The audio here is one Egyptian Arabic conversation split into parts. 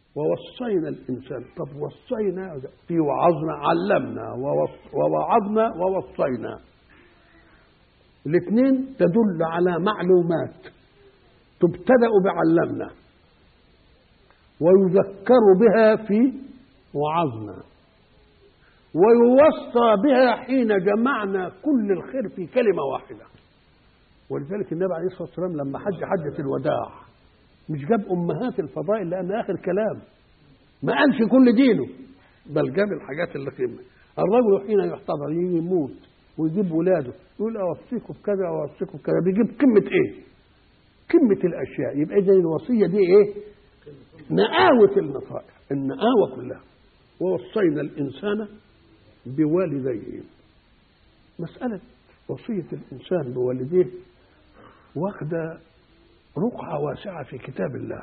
ووصينا الإنسان طب وصينا في وعظنا علمنا ووص- ووعظنا ووصينا الاثنين تدل على معلومات تبتدأ بعلمنا ويذكر بها في وعظنا ويوصى بها حين جمعنا كل الخير في كلمة واحدة ولذلك النبي عليه الصلاة والسلام لما حج حجة الوداع مش جاب أمهات الفضائل لأن آخر كلام ما قالش كل دينه بل جاب الحاجات اللي قيمة الرجل حين يحتضر يجي يموت ويجيب ولاده يقول أوصيكم بكذا أوصيكم بكذا بيجيب قمة إيه؟ قمة الأشياء يبقى إذا الوصية دي إيه؟ نقاوة النصائح النقاوة كلها ووصينا الإنسان بوالديه مسألة وصية الإنسان بوالديه واخدة رقعة واسعة في كتاب الله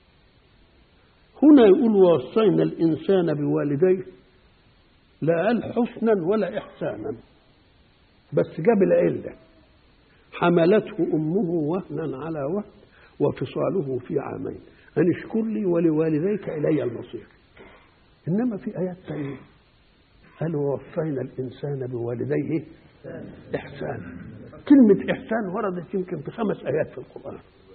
هنا يقول ووصينا الإنسان بوالديه لا قال حسنا ولا إحسانا بس جاب العلة حملته أمه وهنا على وهن وفصاله في عامين أن اشكر لي ولوالديك إلي المصير إنما في آيات ثانية قال ووصينا الإنسان بوالديه إحسانا كلمة إحسان وردت يمكن في خمس آيات في القرآن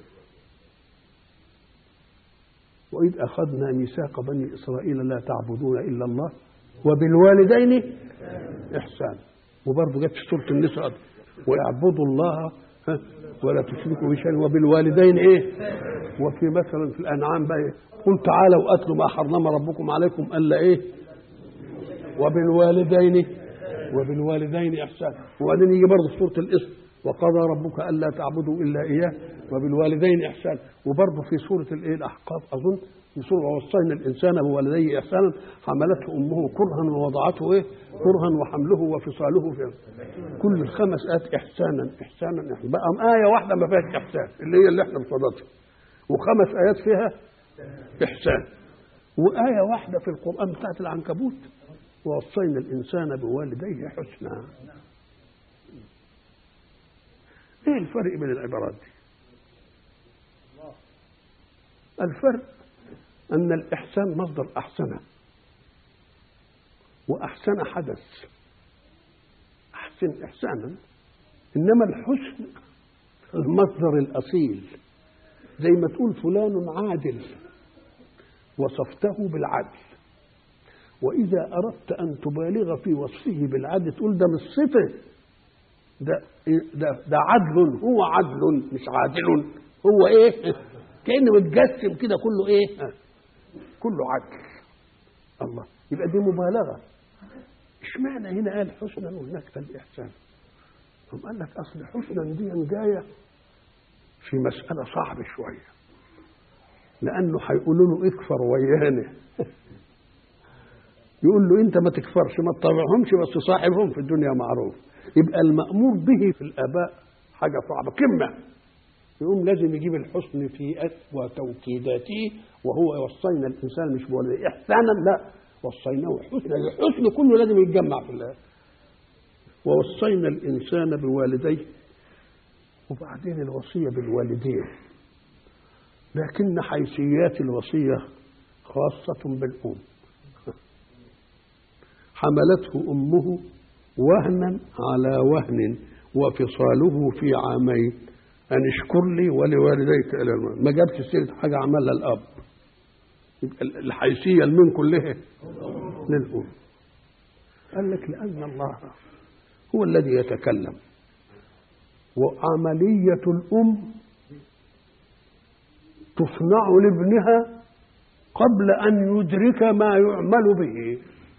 وإذ أخذنا ميثاق بني إسرائيل لا تعبدون إلا الله وبالوالدين إحسانا وبرضه جت في سورة النساء ويعبدوا الله ها، ولا تشركوا به شيئا وبالوالدين إيه وفي مثلا في الأنعام بقى إيه؟ قل تعالوا أتلوا ما حرم ربكم عليكم ألا إيه وبالوالدين وبالوالدين إحسانا وبعدين يجي برضه في سورة الإسم وقضى ربك ألا تعبدوا إلا إياه وبالوالدين إحسانا وبرضه في سورة الإيه الأحقاف أظن في سورة ووصينا الإنسان بوالديه إحسانا حملته أمه كرها ووضعته إيه كرها وحمله وفصاله في كل الخمس آيات إحسانا إحسانا إحسانا بقى آية واحدة ما فيهاش إحسان اللي هي اللي إحنا بصددها وخمس آيات فيها إحسان وآية واحدة في القرآن بتاعت العنكبوت ووصينا الإنسان بوالديه حسنا إيه الفرق بين العبارات دي الفرق أن الإحسان مصدر أحسن وأحسن حدث أحسن إحسانا إنما الحسن المصدر الأصيل زي ما تقول فلان عادل وصفته بالعدل وإذا أردت أن تبالغ في وصفه بالعدل تقول ده مش صفة ده ده ده عدل هو عدل مش عادل هو إيه؟ كأنه متجسم كده كله إيه؟ ها، كله عدل الله يبقى دي مبالغة اشمعنى هنا قال حسنا وهناك قال إحسان طب قال لك أصل حسنا دي جاية في مسألة صعبة شوية لأنه هيقولوا له اكفر ويانا يقول له انت ما تكفرش ما تطبعهمش بس صاحبهم في الدنيا معروف يبقى المأمور به في الآباء حاجة صعبة قمة يقوم لازم يجيب الحسن في أسوأ توكيداته وهو وصينا الإنسان مش بوالديه إحسانا لا وصيناه حسنا الحسن كله لازم يتجمع في الله ووصينا الإنسان بوالديه وبعدين الوصية بالوالدين لكن حيثيات الوصية خاصة بالأم حملته أمه وهنا على وهن وفصاله في عامين أن اشكر لي ولوالديك إلى الماء ما جابش سيرة حاجة عملها الأب يبقى الحيثية المن كلها للأم قال لك لأن الله هو الذي يتكلم وعملية الأم تصنع لابنها قبل أن يدرك ما يعمل به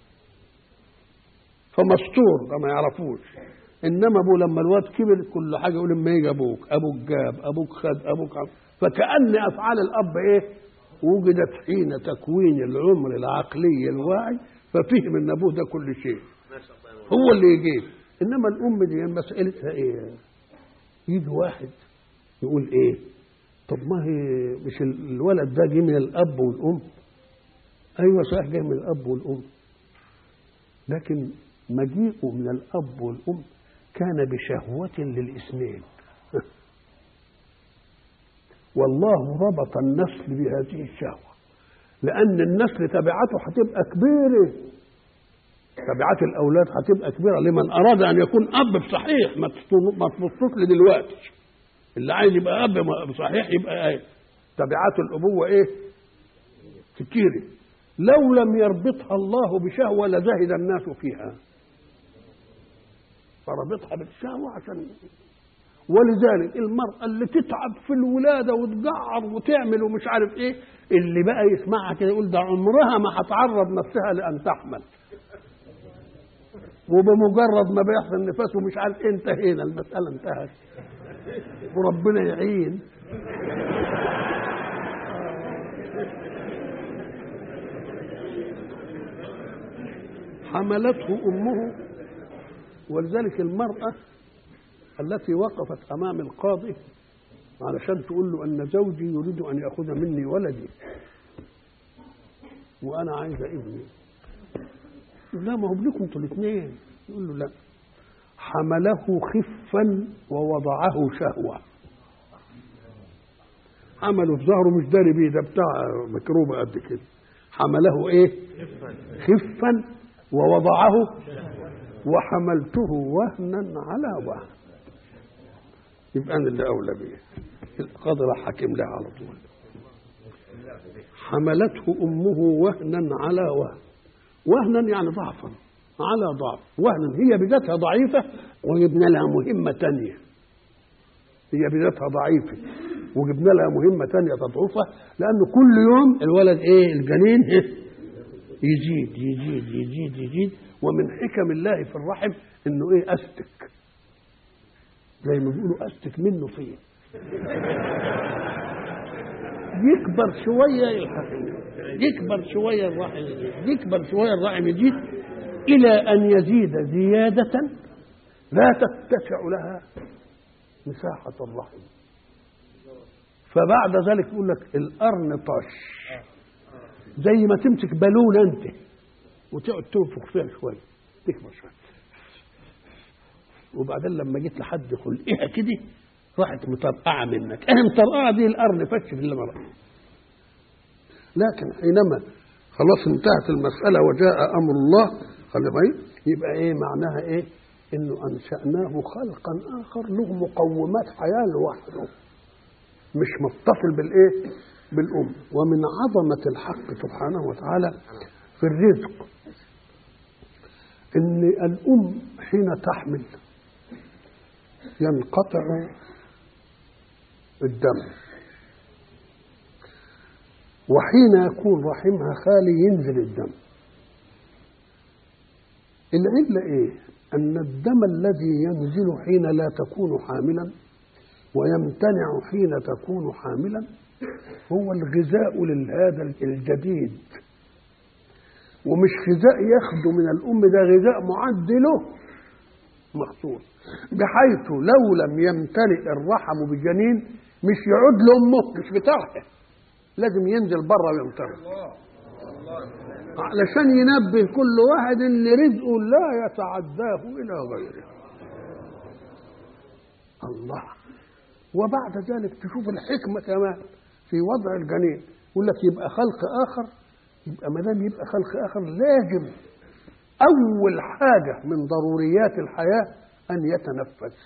فمستور ده ما يعرفوش انما ابوه لما الواد كبر كل حاجه يقول اما يجي ابوك ابوك جاب ابوك خد ابوك عم. فكان افعال الاب ايه وجدت حين تكوين العمر العقلي الواعي ففهم ان ابوه ده كل شيء هو اللي يجيب انما الام دي مسالتها ايه يجي واحد يقول ايه طب ما هي مش الولد ده جه من الاب والام ايوه صحيح جه من الاب والام لكن مجيئه من الاب والام كان بشهوة للاثنين والله ربط النسل بهذه الشهوة لان النسل تبعته هتبقى كبيره تبعات الاولاد هتبقى كبيره لمن اراد ان يكون اب بصحيح ما تبص- ما تبصوش لدلوقتي اللي عايز يبقى اب بصحيح يبقى ايه تبعات الابوه ايه كتيره لو لم يربطها الله بشهوه لزهد الناس فيها فربطها بالشهوه عشان ولذلك المرأة اللي تتعب في الولادة وتجعر وتعمل ومش عارف ايه اللي بقى يسمعها كده يقول ده عمرها ما هتعرض نفسها لأن تحمل وبمجرد ما بيحصل النفاس ومش عارف إيه انتهينا المسألة انتهت وربنا يعين حملته أمه ولذلك المرأة التي وقفت أمام القاضي علشان تقول له أن زوجي يريد أن يأخذ مني ولدي وأنا عايزة ابني يقول لا ما هو ابنكم انتوا الاثنين يقول له لا حمله خفا ووضعه شهوة حمله في ظهره مش داري بيه ده بتاع مكروبة قد كده حمله ايه خفا ووضعه وحملته وهنا على وهن يبقى انا اللي اولى بيه القاضي راح حاكم لها على طول حملته امه وهنا على وهن وهنا يعني ضعفا على ضعف وهنا هي بذاتها ضعيفة وجبنا لها مهمة تانية هي بذاتها ضعيفة وجبنا لها مهمة تانية تضعفها لأنه كل يوم الولد إيه الجنين إيه يزيد يزيد يزيد يزيد ومن حكم الله في الرحم إنه إيه أستك زي ما بيقولوا أستك منه فيه يكبر شوية يلحق يكبر شوية الرحم يزيد يكبر شوية الرحم يزيد إلى أن يزيد زيادة لا تتسع لها مساحة الرحم فبعد ذلك يقول لك القرن طش زي ما تمسك بالونة أنت وتقعد تنفخ فيها شوية تكبر شوية وبعدين لما جيت لحد خلقها كده راحت مطرقعة منك أهم مطرقعة دي القرن فش في المرأة لكن حينما خلاص انتهت المسألة وجاء أمر الله خلي بالك يبقى إيه معناها إيه؟ إنه أنشأناه خلقا آخر له مقومات حياة لوحده مش متصل بالإيه؟ بالأم ومن عظمة الحق سبحانه وتعالى في الرزق إن الأم حين تحمل ينقطع الدم وحين يكون رحمها خالي ينزل الدم العلة ايه ان الدم الذي ينزل حين لا تكون حاملا ويمتنع حين تكون حاملا هو الغذاء لهذا الجديد ومش غذاء ياخده من الام ده غذاء معد له مخصوص بحيث لو لم يمتلئ الرحم بجنين مش يعود لامه مش بتاعها لازم ينزل بره ويمتلئ علشان ينبه كل واحد ان رزقه لا يتعداه الى غيره الله وبعد ذلك تشوف الحكمه كمان في وضع الجنين يقول لك يبقى خلق اخر يبقى ما دام يبقى خلق اخر لازم اول حاجه من ضروريات الحياه ان يتنفس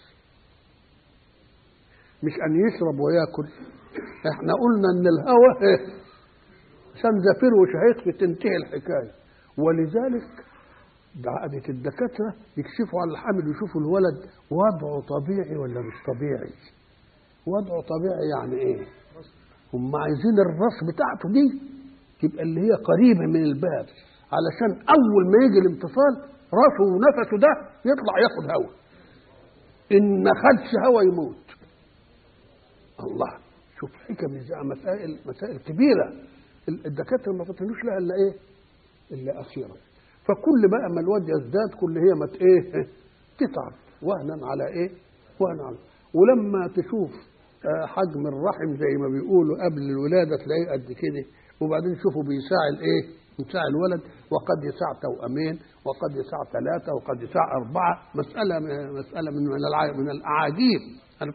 مش ان يشرب وياكل احنا قلنا ان الهواء عشان زفير وشهيق تنتهي الحكايه ولذلك عادة الدكاترة يكشفوا على الحامل ويشوفوا الولد وضعه طبيعي ولا مش طبيعي وضعه طبيعي يعني ايه هم عايزين الراس بتاعته دي تبقى اللي هي قريبة من الباب علشان أول ما يجي الانتصال راسه ونفسه ده يطلع ياخد هواء إن ما خدش هواء يموت الله شوف حكم ازاي مسائل مسائل كبيرة الدكاترة ما فطنوش لها إلا إيه؟ إلا أخيرا فكل بقى ما الواد يزداد كل هي ما ايه تتعب وهنا على ايه وهنا على ولما تشوف حجم الرحم زي ما بيقولوا قبل الولاده تلاقيه قد كده وبعدين شوفوا بيساع الايه يساع الولد وقد يساع توأمين وقد يساع ثلاثة وقد يساع أربعة مسألة مسألة من من الأعاجيب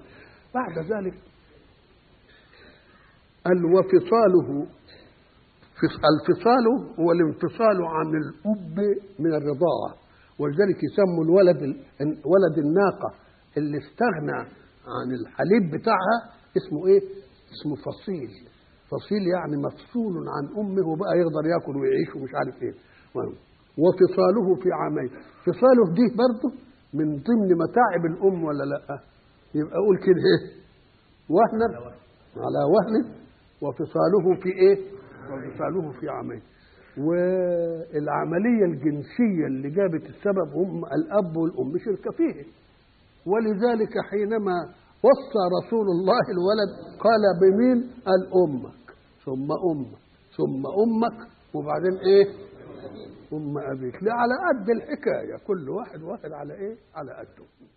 بعد ذلك قال وفصاله الفصال هو الانفصال عن الأب من الرضاعة ولذلك يسموا الولد ولد الناقة اللي استغنى عن الحليب بتاعها اسمه ايه؟ اسمه فصيل فصيل يعني مفصول عن امه وبقى يقدر ياكل ويعيش ومش عارف ايه وفصاله في عامين فصاله دي برضه من ضمن متاعب الام ولا لا يبقى اقول كده ايه وهنا على وهن وفصاله في ايه وفصاله في عامين والعملية الجنسية اللي جابت السبب هم الأب والأم شركة فيه ولذلك حينما وصى رسول الله الولد قال بمين قال أمك ثم أمك ثم أمك وبعدين إيه أم أبيك لا على قد الحكاية كل واحد واحد على إيه على قده